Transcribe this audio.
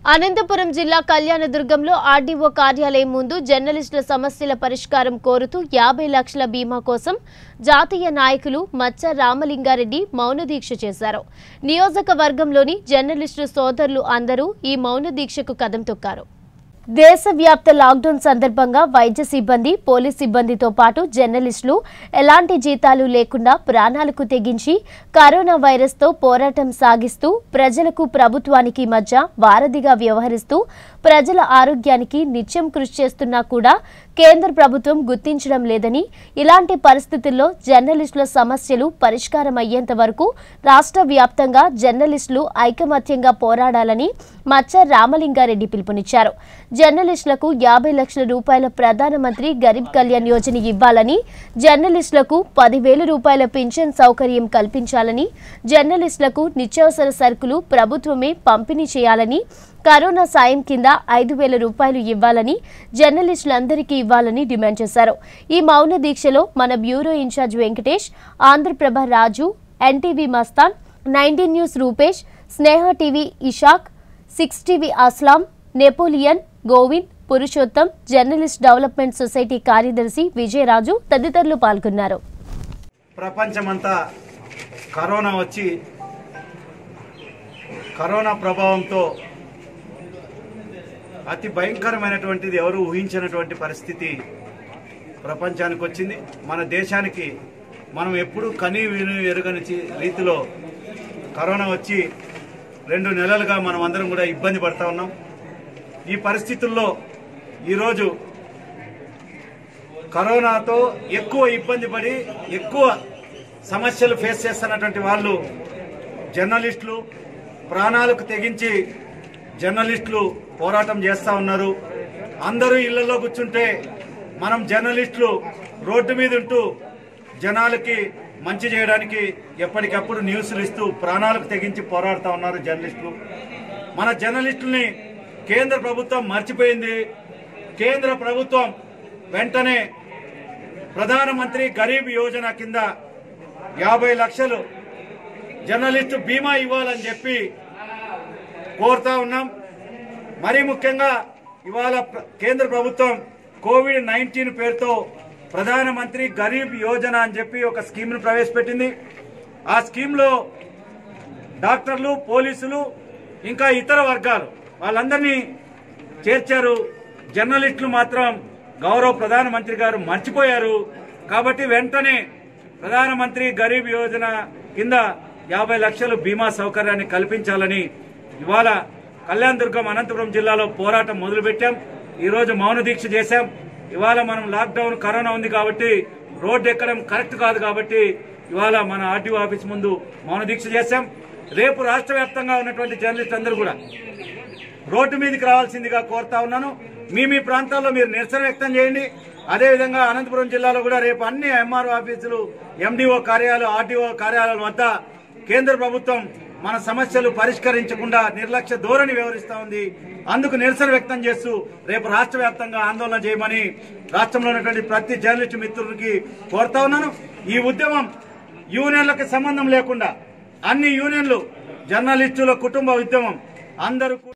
అనంతపురం జిల్లా కళ్యాణదుర్గంలో ఆర్డీఓ కార్యాలయం ముందు జర్నలిస్టుల సమస్యల పరిష్కారం కోరుతూ యాభై లక్షల బీమా కోసం జాతీయ నాయకులు మచ్చ రామలింగారెడ్డి మౌన దీక్ష చేశారు నియోజకవర్గంలోని జర్నలిస్టు సోదరులు అందరూ ఈ మౌన దీక్షకు కదం తొక్కారు దేశవ్యాప్త లాక్డౌన్ సందర్భంగా వైద్య సిబ్బంది పోలీస్ సిబ్బందితో పాటు జర్నలిస్టులు ఎలాంటి జీతాలు లేకుండా ప్రాణాలకు తెగించి కరోనా వైరస్తో పోరాటం సాగిస్తూ ప్రజలకు ప్రభుత్వానికి మధ్య వారధిగా వ్యవహరిస్తూ ప్రజల ఆరోగ్యానికి నిత్యం కృషి చేస్తున్నా కూడా కేంద్ర ప్రభుత్వం గుర్తించడం లేదని ఇలాంటి పరిస్థితుల్లో జర్నలిస్టుల సమస్యలు పరిష్కారం అయ్యేంత వరకు రాష్ట్ర వ్యాప్తంగా జర్నలిస్టులు ఐకమత్యంగా పోరాడాలని మచ్చ రామలింగారెడ్డి పిలుపునిచ్చారు జర్నలిస్టులకు యాభై లక్షల రూపాయల ప్రధానమంత్రి గరీబ్ కళ్యాణ్ యోజన ఇవ్వాలని జర్నలిస్టులకు పదివేల రూపాయల పింఛన్ సౌకర్యం కల్పించాలని జర్నలిస్టులకు నిత్యావసర సరుకులు ప్రభుత్వమే పంపిణీ చేయాలని కరోనా సాయం కింద ఐదు వేల రూపాయలు ఇవ్వాలని జర్నలిస్టులందరికీ ఇవ్వాలని డిమాండ్ చేశారు ఈ మౌన దీక్షలో మన bureau in charge Venkatesh Andhra Prabha Raju NTV Mastan nineteen news Rupesh Sneha TV Ishaq six TV Aslam Napoleon Govind Purushottam journalist development society కార్యదర్శి విజయరాజు తదితరులు పాల్గొన్నారు ప్రపంచమంతా కరోనా వచ్చి కరోనా ప్రభావంతో అతి భయంకరమైనటువంటిది ఎవరు ఊహించినటువంటి పరిస్థితి ప్రపంచానికి వచ్చింది మన దేశానికి మనం ఎప్పుడు కని విని ఎరుగని చి- రీతిలో కరోనా వచ్చి రెండు నెలలుగా మనం అందరం కూడా ఇబ్బంది పడతా ఉన్నాం ఈ పరిస్థితుల్లో ఈరోజు కరోనాతో ఎక్కువ ఇబ్బంది పడి ఎక్కువ సమస్యలు ఫేస్ చేస్తున్నటువంటి వాళ్ళు జర్నలిస్టులు ప్రాణాలకు తెగించి జర్నలిస్టులు పోరాటం చేస్తూ ఉన్నారు అందరూ ఇళ్లలో కూర్చుంటే మనం జర్నలిస్టులు రోడ్డు మీద ఉంటూ జనాలకి మంచి చేయడానికి ఎప్పటికప్పుడు న్యూస్లు ఇస్తూ ప్రాణాలకు తెగించి పోరాడుతూ ఉన్నారు జర్నలిస్టులు మన జర్నలిస్టుల్ని కేంద్ర ప్రభుత్వం మర్చిపోయింది కేంద్ర ప్రభుత్వం వెంటనే ప్రధానమంత్రి గరీబ్ యోజన కింద యాభై లక్షలు జర్నలిస్టు బీమా ఇవ్వాలని చెప్పి కోరుతా ఉన్నాం మరీ ముఖ్యంగా ఇవాళ ప్ర- కేంద్ర ప్రభుత్వం కోవిడ్ నైన్టీన్ పేరుతో ప్రధానమంత్రి గరీబ్ యోజన అని చెప్పి ఒక స్కీమ్ను ప్రవేశపెట్టింది ఆ స్కీమ్లో డాక్టర్లు పోలీసులు ఇంకా ఇతర వర్గాలు వాళ్ళందరినీ చేర్చారు జర్నలిస్టులు మాత్రం గౌరవ ప్రధానమంత్రి గారు మర్చిపోయారు కాబట్టి వెంటనే ప్రధానమంత్రి గరీబ్ యోజన కింద యాభై లక్షలు బీమా సౌకర్యాన్ని కల్పించాలని ఇవాళ కళ్యాణ్ దుర్గం అనంతపురం జిల్లాలో పోరాటం మొదలుపెట్టాం ఈ రోజు మౌన దీక్ష చేశాం ఇవాళ మనం లాక్డౌన్ కరోనా ఉంది కాబట్టి రోడ్డు ఎక్కడం కరెక్ట్ కాదు కాబట్టి ఇవాళ మన ఆర్టీఓ ఆఫీస్ ముందు మౌన దీక్ష చేశాం రేపు రాష్ట్ర వ్యాప్తంగా ఉన్నటువంటి జర్నలిస్ట్ అందరూ కూడా రోడ్డు మీదకి రావాల్సిందిగా కోరుతా ఉన్నాను మీ మీ ప్రాంతాల్లో మీరు నిరసన వ్యక్తం చేయండి అదేవిధంగా అనంతపురం జిల్లాలో కూడా రేపు అన్ని ఎంఆర్ఓ ఆఫీసులు ఎండిఓ కార్యాలయాలు ఆర్డీఓ కార్యాలయాల వద్ద కేంద్ర ప్రభుత్వం మన సమస్యలు పరిష్కరించకుండా నిర్లక్ష్య ధోరణి వ్యవహరిస్తా ఉంది అందుకు నిరసన వ్యక్తం చేస్తూ రేపు రాష్ట్ర వ్యాప్తంగా ఆందోళన చేయమని రాష్ట్రంలో ఉన్నటువంటి ప్రతి జర్నలిస్టు మిత్రులకి కోరుతా ఉన్నాను ఈ ఉద్యమం యూనియన్లకు సంబంధం లేకుండా అన్ని యూనియన్లు జర్నలిస్టుల కుటుంబ ఉద్యమం అందరూ